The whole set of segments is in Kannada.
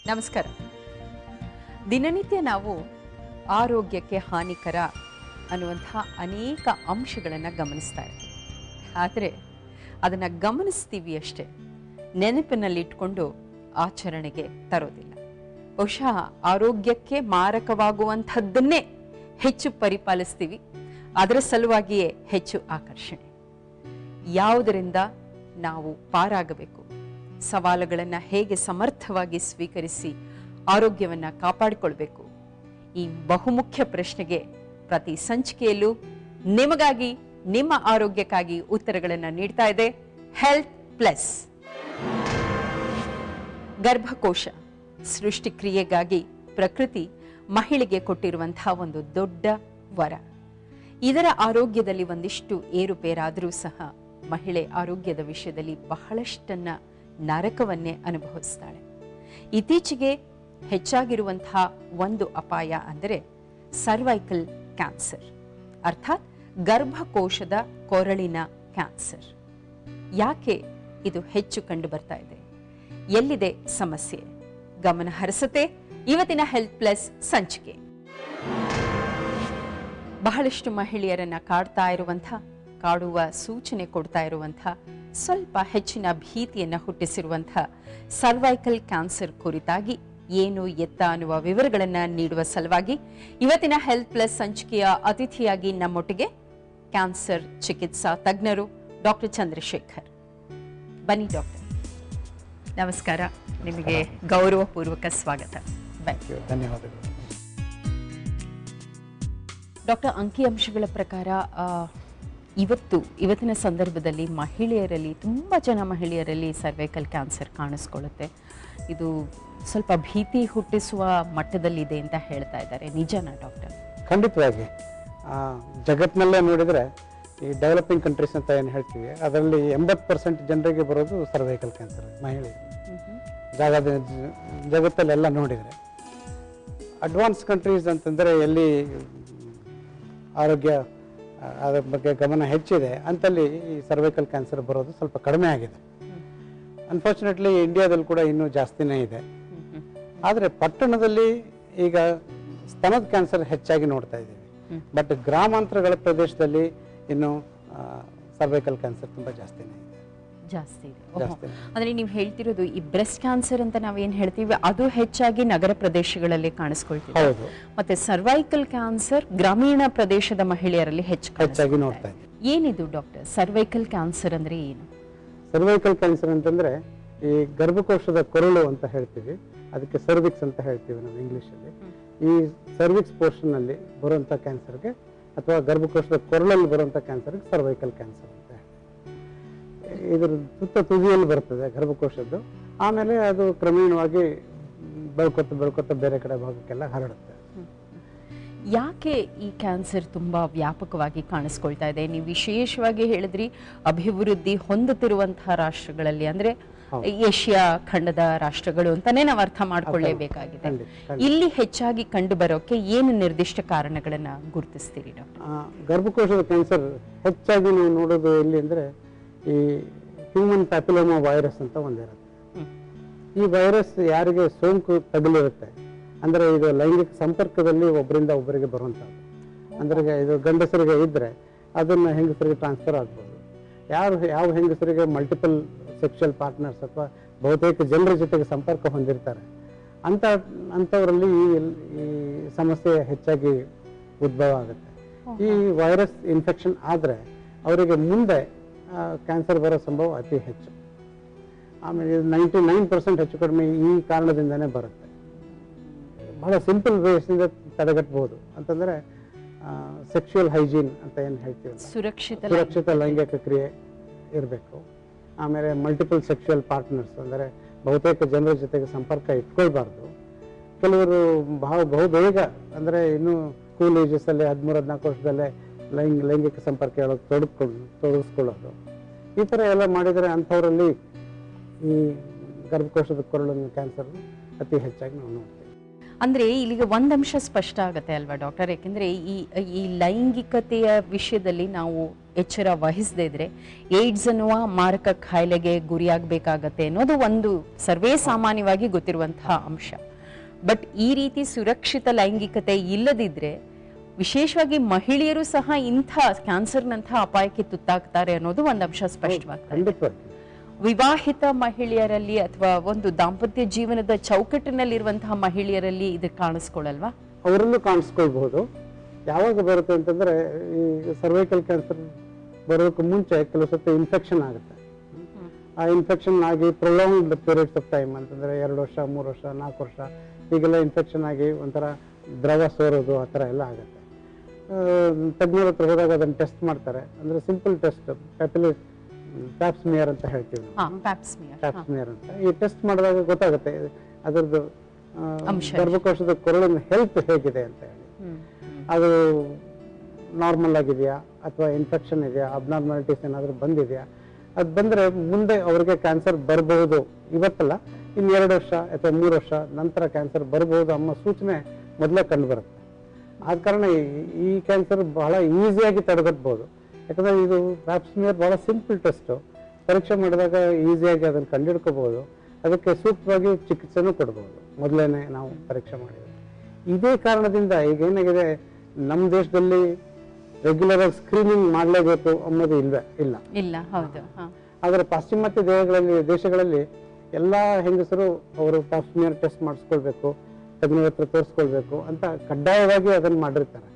ನಮಸ್ಕಾರ ದಿನನಿತ್ಯ ನಾವು ಆರೋಗ್ಯಕ್ಕೆ ಹಾನಿಕರ ಅನ್ನುವಂಥ ಅನೇಕ ಅಂಶಗಳನ್ನು ಗಮನಿಸ್ತಾ ಇರ್ತೀವಿ ಆದರೆ ಅದನ್ನು ಗಮನಿಸ್ತೀವಿ ಅಷ್ಟೇ ನೆನಪಿನಲ್ಲಿಟ್ಕೊಂಡು ಆಚರಣೆಗೆ ತರೋದಿಲ್ಲ ಬಹುಶಃ ಆರೋಗ್ಯಕ್ಕೆ ಮಾರಕವಾಗುವಂಥದ್ದನ್ನೇ ಹೆಚ್ಚು ಪರಿಪಾಲಿಸ್ತೀವಿ ಅದರ ಸಲುವಾಗಿಯೇ ಹೆಚ್ಚು ಆಕರ್ಷಣೆ ಯಾವುದರಿಂದ ನಾವು ಪಾರಾಗಬೇಕು ಸವಾಲುಗಳನ್ನು ಹೇಗೆ ಸಮರ್ಥವಾಗಿ ಸ್ವೀಕರಿಸಿ ಆರೋಗ್ಯವನ್ನು ಕಾಪಾಡಿಕೊಳ್ಬೇಕು ಈ ಬಹುಮುಖ್ಯ ಪ್ರಶ್ನೆಗೆ ಪ್ರತಿ ಸಂಚಿಕೆಯಲ್ಲೂ ನಿಮಗಾಗಿ ನಿಮ್ಮ ಆರೋಗ್ಯಕ್ಕಾಗಿ ಉತ್ತರಗಳನ್ನು ನೀಡ್ತಾ ಇದೆ ಹೆಲ್ತ್ ಪ್ಲಸ್ ಗರ್ಭಕೋಶ ಸೃಷ್ಟಿ ಕ್ರಿಯೆಗಾಗಿ ಪ್ರಕೃತಿ ಮಹಿಳೆಗೆ ಕೊಟ್ಟಿರುವಂತಹ ಒಂದು ದೊಡ್ಡ ವರ ಇದರ ಆರೋಗ್ಯದಲ್ಲಿ ಒಂದಿಷ್ಟು ಏರುಪೇರಾದರೂ ಸಹ ಮಹಿಳೆ ಆರೋಗ್ಯದ ವಿಷಯದಲ್ಲಿ ಬಹಳಷ್ಟನ್ನ ನರಕವನ್ನೇ ಅನುಭವಿಸ್ತಾಳೆ ಇತ್ತೀಚೆಗೆ ಹೆಚ್ಚಾಗಿರುವಂತಹ ಒಂದು ಅಪಾಯ ಅಂದರೆ ಸರ್ವೈಕಲ್ ಕ್ಯಾನ್ಸರ್ ಅರ್ಥಾತ್ ಗರ್ಭಕೋಶದ ಕೊರಳಿನ ಕ್ಯಾನ್ಸರ್ ಯಾಕೆ ಇದು ಹೆಚ್ಚು ಕಂಡು ಬರ್ತಾ ಇದೆ ಎಲ್ಲಿದೆ ಸಮಸ್ಯೆ ಗಮನ ಹರಿಸತೆ ಇವತ್ತಿನ ಹೆಲ್ತ್ ಪ್ಲಸ್ ಸಂಚಿಕೆ ಬಹಳಷ್ಟು ಮಹಿಳೆಯರನ್ನ ಕಾಡ್ತಾ ಇರುವಂಥ ಕಾಡುವ ಸೂಚನೆ ಕೊಡ್ತಾ ಇರುವಂಥ ಸ್ವಲ್ಪ ಹೆಚ್ಚಿನ ಭೀತಿಯನ್ನ ಹುಟ್ಟಿಸಿರುವಂಥ ಸರ್ವೈಕಲ್ ಕ್ಯಾನ್ಸರ್ ಕುರಿತಾಗಿ ಏನು ಎತ್ತ ಅನ್ನುವ ವಿವರಗಳನ್ನ ನೀಡುವ ಸಲುವಾಗಿ ಇವತ್ತಿನ ಹೆಲ್ತ್ ಪ್ಲಸ್ ಸಂಚಿಕೆಯ ಅತಿಥಿಯಾಗಿ ನಮ್ಮೊಟ್ಟಿಗೆ ಕ್ಯಾನ್ಸರ್ ಚಿಕಿತ್ಸಾ ತಜ್ಞರು ಡಾಕ್ಟರ್ ಚಂದ್ರಶೇಖರ್ ಬನ್ನಿ ಡಾಕ್ಟರ್ ನಮಸ್ಕಾರ ನಿಮಗೆ ಗೌರವಪೂರ್ವಕ ಸ್ವಾಗತ ಬನ್ನಿ ಧನ್ಯವಾದಗಳು ಡಾಕ್ಟರ್ ಅಂಕಿಅಂಶಗಳ ಪ್ರಕಾರ ಆ, ಇವತ್ತು ಇವತ್ತಿನ ಸಂದರ್ಭದಲ್ಲಿ ಮಹಿಳೆಯರಲ್ಲಿ ತುಂಬ ಜನ ಮಹಿಳೆಯರಲ್ಲಿ ಸರ್ವೈಕಲ್ ಕ್ಯಾನ್ಸರ್ ಕಾಣಿಸ್ಕೊಳ್ಳುತ್ತೆ ಇದು ಸ್ವಲ್ಪ ಭೀತಿ ಹುಟ್ಟಿಸುವ ಮಟ್ಟದಲ್ಲಿದೆ ಅಂತ ಹೇಳ್ತಾ ಇದ್ದಾರೆ ನಿಜನಾ ಡಾಕ್ಟರ್ ಖಂಡಿತವಾಗಿ ಆ, ಜಗತ್ತಿನಲ್ಲೇ ನೋಡಿದರೆ ಈ ಡೆವಲಪಿಂಗ್ ಕಂಟ್ರೀಸ್ ಅಂತ ಏನು ಹೇಳ್ತೀವಿ ಅದರಲ್ಲಿ ಎಂಬತ್ತು ಪರ್ಸೆಂಟ್ ಜನರಿಗೆ ಬರೋದು ಸರ್ವೈಕಲ್ ಕ್ಯಾನ್ಸರ್ ಮಹಿಳೆ ಜಾಗದ ಜಗತ್ತಲ್ಲೆಲ್ಲ ನೋಡಿದರೆ ಅಡ್ವಾನ್ಸ್ ಕಂಟ್ರೀಸ್ ಅಂತಂದರೆ ಎಲ್ಲಿ ಆರೋಗ್ಯ ಆ, ಅದ್ರ ಬಗ್ಗೆ ಗಮನ ಹೆಚ್ಚಿದೆ ಅಂತಲ್ಲಿ ಈ ಸರ್ವೈಕಲ್ ಕ್ಯಾನ್ಸರ್ ಬರೋದು ಸ್ವಲ್ಪ ಕಡಿಮೆ ಆಗಿದೆ ಅನ್ಫಾರ್ಚುನೇಟ್ಲಿ ಇಂಡಿಯಾದಲ್ಲಿ ಕೂಡ ಇನ್ನೂ ಜಾಸ್ತಿನೇ ಇದೆ ಆದರೆ ಪಟ್ಟಣದಲ್ಲಿ ಈಗ ಸ್ತನದ ಕ್ಯಾನ್ಸರ್ ಹೆಚ್ಚಾಗಿ ನೋಡ್ತಾ ಇದ್ದೀವಿ ಬಟ್ ಗ್ರಾಮಾಂತರಗಳ ಪ್ರದೇಶದಲ್ಲಿ ಇನ್ನು ಸರ್ವೈಕಲ್ ಕ್ಯಾನ್ಸರ್ ತುಂಬ ಜಾಸ್ತಿನೇ ಇದೆ ಜಾಸ್ತಿ ಇದೆ ಓಹೋ. ಜಾಸ್ತಿ ಅಂದ್ರೆ ನೀವು ಹೇಳ್ತಿರೋದು ಈ ಬ್ರೆಸ್ಟ್ ಕ್ಯಾನ್ಸರ್ ಅಂತ ನಾವೇನು ಹೇಳ್ತೀವಿ ಅದು ಹೆಚ್ಚಾಗಿ ನಗರ ಪ್ರದೇಶಗಳಲ್ಲಿ ಕಾಣಿಸ್ಕೊಳ್ತೀವಿ ಹೌದು ಮತ್ತೆ ಸರ್ವೈಕಲ್ ಕ್ಯಾನ್ಸರ್ ಗ್ರಾಮೀಣ ಪ್ರದೇಶದ ಮಹಿಳೆಯರಲ್ಲಿ ಹೆಚ್ಚು ಹೆಚ್ಚಾಗಿ ಕಾಣಿಸ್ಕೊಳ್ತಾ ನೋಡ್ತಾ ಇದೆ. ಇದ್ದೀವಿ ಏನಿದು ಡಾಕ್ಟರ್ ಸರ್ವೈಕಲ್ ಕ್ಯಾನ್ಸರ್ ಅಂದ್ರೆ ಏನು ಸರ್ವೈಕಲ್ ಕ್ಯಾನ್ಸರ್ ಅಂತಂದ್ರೆ ಈ ಗರ್ಭಕೋಶದ ಕೊರಳು ಅಂತ ಹೇಳ್ತೀವಿ ಅದಕ್ಕೆ ಸರ್ವಿಕ್ಸ್ ಅಂತ ಹೇಳ್ತೀವಿ ನಾವು ಇಂಗ್ಲಿಷಲ್ಲಿ ಈ ಸರ್ವಿಕ್ಸ್ ಪೋರ್ಷನ್ ಅಲ್ಲಿ ಬರುವಂತ ಕ್ಯಾನ್ಸರ್ಗೆ ಅಥವಾ ಗರ್ಭಕೋಶದ ಕೊರಳಲ್ಲಿ ಬರುವಂತ ಕ್ಯಾನ್ಸರ್ಗೆ ಸರ್ವೈಕಲ್ ಕ್ಯಾನ್ಸರ್ ಅಂತ ಹೇಳ್ತೀವಿ ಇದ್ರ ಸುತ್ತ ತುದಿಯಲ್ಲಿ ಬರ್ತದೆ ಗರ್ಭಕೋಶದ್ದು ಆಮೇಲೆ ಅದು ಕ್ರಮೇಣವಾಗಿ ಬೆಳ್ಕೊತ ಬೆಳ್ಕೊತ ಬೇರೆ ಕಡೆ ಭಾಗಕ್ಕೆಲ್ಲ ಹರಡುತ್ತೆ ಯಾಕೆ ಈ ಕ್ಯಾನ್ಸರ್ ತುಂಬಾ ವ್ಯಾಪಕವಾಗಿ ಕಾಣಿಸ್ಕೊಳ್ತಾ ಇದೆ ನೀವು ವಿಶೇಷವಾಗಿ ಹೇಳಿದ್ರಿ ಅಭಿವೃದ್ಧಿ ಹೊಂದುತ್ತಿರುವಂತಹ ರಾಷ್ಟ್ರಗಳಲ್ಲಿ ಅಂದ್ರೆ ಹೌದು. ಏಷ್ಯಾ ಖಂಡದ ರಾಷ್ಟ್ರಗಳು ಅಂತಾನೆ ನಾವು ಅರ್ಥ ಮಾಡ್ಕೊಳ್ಳೇಬೇಕಾಗಿದೆ ಖಂಡಿತ, ಖಂಡಿತ. ಇಲ್ಲಿ ಹೆಚ್ಚಾಗಿ ಕಂಡು ಬರೋಕೆ ಏನು ನಿರ್ದಿಷ್ಟ ಕಾರಣಗಳನ್ನ ಗುರುತಿಸ್ತೀರಿ ಡಾಕ್ಟರ್ ಆ, ಗರ್ಭಕೋಶದ ಕ್ಯಾನ್ಸರ್ ಹೆಚ್ಚಾಗಿ ನೀವು ನೋಡೋದು ಎಲ್ಲಿ ಅಂದರೆ ಈ ಹ್ಯೂಮನ್ ಪ್ಯಾಪಿಲೋಮಾ ವೈರಸ್ ಅಂತ ಒಂದಿರುತ್ತೆ ಈ ವೈರಸ್ ಯಾರಿಗೆ ಸೋಂಕು ತಗುಲಿರುತ್ತೆ ಅಂದರೆ ಇದು ಲೈಂಗಿಕ ಸಂಪರ್ಕದಲ್ಲಿ ಒಬ್ಬರಿಂದ ಒಬ್ಬರಿಗೆ ಬರುವಂಥದ್ದು ಅಂದರೆ ಇದು ಗಂಡಸರಿಗೆ ಇದ್ದರೆ ಅದನ್ನು ಹೆಂಗಸರಿಗೆ ಟ್ರಾನ್ಸ್ಫರ್ ಆಗ್ಬೋದು ಯಾರು ಯಾವ ಹೆಂಗಸರಿಗೆ ಮಲ್ಟಿಪಲ್ ಸೆಕ್ಷುವಲ್ ಪಾರ್ಟ್ನರ್ಸ್ ಅಥವಾ ಬಹುತೇಕ ಜನರ ಜೊತೆಗೆ ಸಂಪರ್ಕ ಹೊಂದಿರ್ತಾರೆ ಅಂತ ಅಂಥವರಲ್ಲಿ ಈ ಈ ಸಮಸ್ಯೆ ಹೆಚ್ಚಾಗಿ ಉದ್ಭವ ಆಗುತ್ತೆ ಈ ವೈರಸ್ ಇನ್ಫೆಕ್ಷನ್ ಆದರೆ ಅವರಿಗೆ ಮುಂದೆ ಕ್ಯಾನ್ಸರ್ ಬರೋ ಸಂಭವ ಅತಿ ಹೆಚ್ಚು ಆಮೇಲೆ ಇದು ನೈಂಟಿ ನೈನ್ ಪರ್ಸೆಂಟ್ ಹೆಚ್ಚು ಕಡಿಮೆ ಈ ಕಾರಣದಿಂದನೇ ಬರುತ್ತೆ ಬಹಳ ಸಿಂಪಲ್ ವೇಸಿಂದ ತಡೆಗಟ್ಟಬಹುದು ಅಂತಂದರೆ ಸೆಕ್ಷುವಲ್ ಹೈಜೀನ್ ಅಂತ ಏನು ಹೇಳ್ತೀವಿ ಸುರಕ್ಷಿತ ಸುರಕ್ಷಿತ ಲೈಂಗಿಕ ಕ್ರಿಯೆ ಇರಬೇಕು ಆಮೇಲೆ ಮಲ್ಟಿಪಲ್ ಸೆಕ್ಷುವಲ್ ಪಾರ್ಟ್ನರ್ಸ್ ಅಂದರೆ ಬಹುತೇಕ ಜನರ ಜೊತೆಗೆ ಸಂಪರ್ಕ ಇಟ್ಕೊಳ್ಬಾರ್ದು ಕೆಲವರು ಬಹಳ ಬಹುಬೇಗ ಅಂದರೆ ಇನ್ನು ಸ್ಕೂಲ್ ಏಜಸ್ಸಲ್ಲಿ ಹದಿಮೂರು ಹದಿನಾಲ್ಕು ವರ್ಷದಲ್ಲೇ ಲೈಂಗ್ ಲೈಂಗಿಕ ಸಂಪರ್ಕ ಹೇಳೋದು ತೊಡಗಿಕೊಂಡು ತೊಡಗಿಸ್ಕೊಳ್ಳೋದು ಈ ಥರ ಎಲ್ಲ ಮಾಡಿದರೆ ಅಂಥವರಲ್ಲಿ ಈ ಗರ್ಭಕೋಶದ ಕೊರಳಿನ ಕ್ಯಾನ್ಸರ್ ಅತಿ ಹೆಚ್ಚಾಗಿ ನಾವು ನೋಡ್ತೀವಿ ಅಂದ್ರೆ ಇಲ್ಲಿಗೆ ಒಂದಂಶ ಸ್ಪಷ್ಟ ಆಗುತ್ತೆ ಅಲ್ವಾ ಡಾಕ್ಟರ್ ಯಾಕೆಂದ್ರೆ ಈ ಈ ಲೈಂಗಿಕತೆಯ ವಿಷಯದಲ್ಲಿ ನಾವು ಎಚ್ಚರ ವಹಿಸದೇ ಇದ್ರೆ ಏಡ್ಸ್ ಅನ್ನುವ ಮಾರಕ ಕಾಯಿಲೆಗೆ ಗುರಿಯಾಗಬೇಕಾಗತ್ತೆ ಅನ್ನೋದು ಒಂದು ಸರ್ವೇ ಸಾಮಾನ್ಯವಾಗಿ ಗೊತ್ತಿರುವಂತಹ ಅಂಶ ಬಟ್ ಈ ರೀತಿ ಸುರಕ್ಷಿತ ಲೈಂಗಿಕತೆ ಇಲ್ಲದಿದ್ರೆ ವಿಶೇಷವಾಗಿ ಮಹಿಳೆಯರು ಸಹ ಇಂಥ ಕ್ಯಾನ್ಸರ್ನಂತಹ ಅಪಾಯಕ್ಕೆ ತುತ್ತಾಗ್ತಾರೆ ಅನ್ನೋದು ಒಂದು ಅಂಶ ಸ್ಪಷ್ಟವಾಗ್ತದೆ ಖಂಡಿತವಾಗಿ ವಿವಾಹಿತ ಮಹಿಳೆಯರಲ್ಲಿ ಅಥವಾ ಒಂದು ದಾಂಪತ್ಯ ಜೀವನದ ಚೌಕಟ್ಟಿನಲ್ಲಿರುವಂತಹ ಮಹಿಳೆಯರಲ್ಲಿ ಇದು ಕಾಣಿಸ್ಕೊಳ್ಳಲ್ವಾ ಅವರಲ್ಲೂ ಕಾಣಿಸ್ಕೊಳ್ಬಹುದು ಯಾವಾಗ ಬರುತ್ತೆ ಅಂತಂದ್ರೆ ಈ ಸರ್ವೈಕಲ್ ಕ್ಯಾನ್ಸರ್ ಬರೋದಕ್ಕೆ ಮುಂಚೆ ಕೆಲವು ಸತಿ ಇನ್ಫೆಕ್ಷನ್ ಆಗುತ್ತೆ ಆ ಇನ್ಫೆಕ್ಷನ್ ಆಗಿ ಪ್ರೊಲಾಂಗ್ಡ್ ಪೀರಿಯಡ್ಸ್ ಆಫ್ ಟೈಮ್ ಅಂತಂದ್ರೆ ಎರಡು ವರ್ಷ ಮೂರು ವರ್ಷ ನಾಲ್ಕು ವರ್ಷ ಹೀಗೆಲ್ಲ ಇನ್ಫೆಕ್ಷನ್ ಆಗಿ ಒಂಥರ ದ್ರವ ಸೋರೋದು ಆ ಥರ ಎಲ್ಲ ಆಗುತ್ತೆ ಆ, ತಜ್ಞರ ಹತ್ರ ಹೋದಾಗ ಅದನ್ನು ಟೆಸ್ಟ್ ಮಾಡ್ತಾರೆ ಅಂದ್ರೆ ಸಿಂಪಲ್ ಟೆಸ್ಟ್ ಪ್ಯಾಪಿಲಿ ಪ್ಯಾಪ್ಸ್ಮಿಯರ್ ಅಂತ ಹೇಳ್ತೀವಿ ನಾವು. ಹಾ ಪ್ಯಾಪ್ಸ್ಮಿಯರ್ ಪ್ಯಾಪ್ಸ್ಮಿಯರ್ ಅಂತ ಈ ಟೆಸ್ಟ್ ಮಾಡಿದಾಗ ಗೊತ್ತಾಗುತ್ತೆ ಅದರದ್ದು ಆ, ಅಂಶ. ಗರ್ಭಕೋಶದ ಕೊರಳಿನ ಹೆಲ್ತ್ ಹೇಗಿದೆ ಅಂತ ಹೇಳಿ ಅದು ನಾರ್ಮಲ್ ಆಗಿದೆಯಾ ಅಥವಾ ಇನ್ಫೆಕ್ಷನ್ ಇದೆಯಾ ಅಬ್ನಾರ್ಮಾಲಿಟೀಸ್ ಏನಾದರೂ ಬಂದಿದೆಯಾ ಅದು ಬಂದರೆ ಮುಂದೆ ಅವ್ರಿಗೆ ಕ್ಯಾನ್ಸರ್ ಬರಬಹುದು ಇವತ್ತಲ್ಲ ಇನ್ನು ಎರಡು ವರ್ಷ ಅಥವಾ ಮೂರು ವರ್ಷ ನಂತರ ಕ್ಯಾನ್ಸರ್ ಬರಬಹುದು ಅನ್ನೋ ಸೂಚನೆ ಮೊದಲೇ ಕಂಡು ಬರುತ್ತೆ ಆದ ಕಾರಣ ಈ- ಈ ಕ್ಯಾನ್ಸರ್ ಬಹಳ ಈಸಿಯಾಗಿ ತಡೆಗಟ್ಬೋದು ಯಾಕಂದ್ರೆ ಇದು ಪ್ಯಾಪ್ಸ್ಮಿಯರ್ ಬಹಳ ಸಿಂಪಲ್ ಟೆಸ್ಟು ಪರೀಕ್ಷೆ ಮಾಡಿದಾಗ ಈಸಿಯಾಗಿ ಅದನ್ನು ಕಂಡುಹಿಡ್ಕೋಬಹುದು ಅದಕ್ಕೆ ಸೂಕ್ತವಾಗಿ ಚಿಕಿತ್ಸೆನೂ ಕೊಡ್ಬೋದು ಮೊದಲೇನೆ ನಾವು ಪರೀಕ್ಷೆ ಮಾಡಿದ್ರೆ ಇದೇ ಕಾರಣದಿಂದ ಈಗ ಏನಾಗಿದೆ ನಮ್ಮ ದೇಶದಲ್ಲಿ ರೆಗ್ಯುಲರ್ ಆಗಿ ಸ್ಕ್ರೀನಿಂಗ್ ಮಾಡಲೇಬೇಕು ಅನ್ನೋದು ಇಲ್ವೇ ಇಲ್ಲ ಇಲ್ಲ ಹೌದು ಹಾ ಆದರೆ ಪಾಶ್ಚಿಮಾತ್ಯ ದೇಶಗಳಲ್ಲಿ ದೇಶಗಳಲ್ಲಿ ಎಲ್ಲ ಹೆಂಗಸರು ಅವರು ಪಾಪ್ಸ್ಮಿಯರ್ ಟೆಸ್ಟ್ ಮಾಡಿಸ್ಕೊಳ್ಬೇಕು ತಜ್ಞರ ಹತ್ರ ತೋರಿಸ್ಕೊಳ್ಬೇಕು ಅಂತ ಕಡ್ಡಾಯವಾಗಿ ಅದನ್ನು ಮಾಡಿರ್ತಾರೆ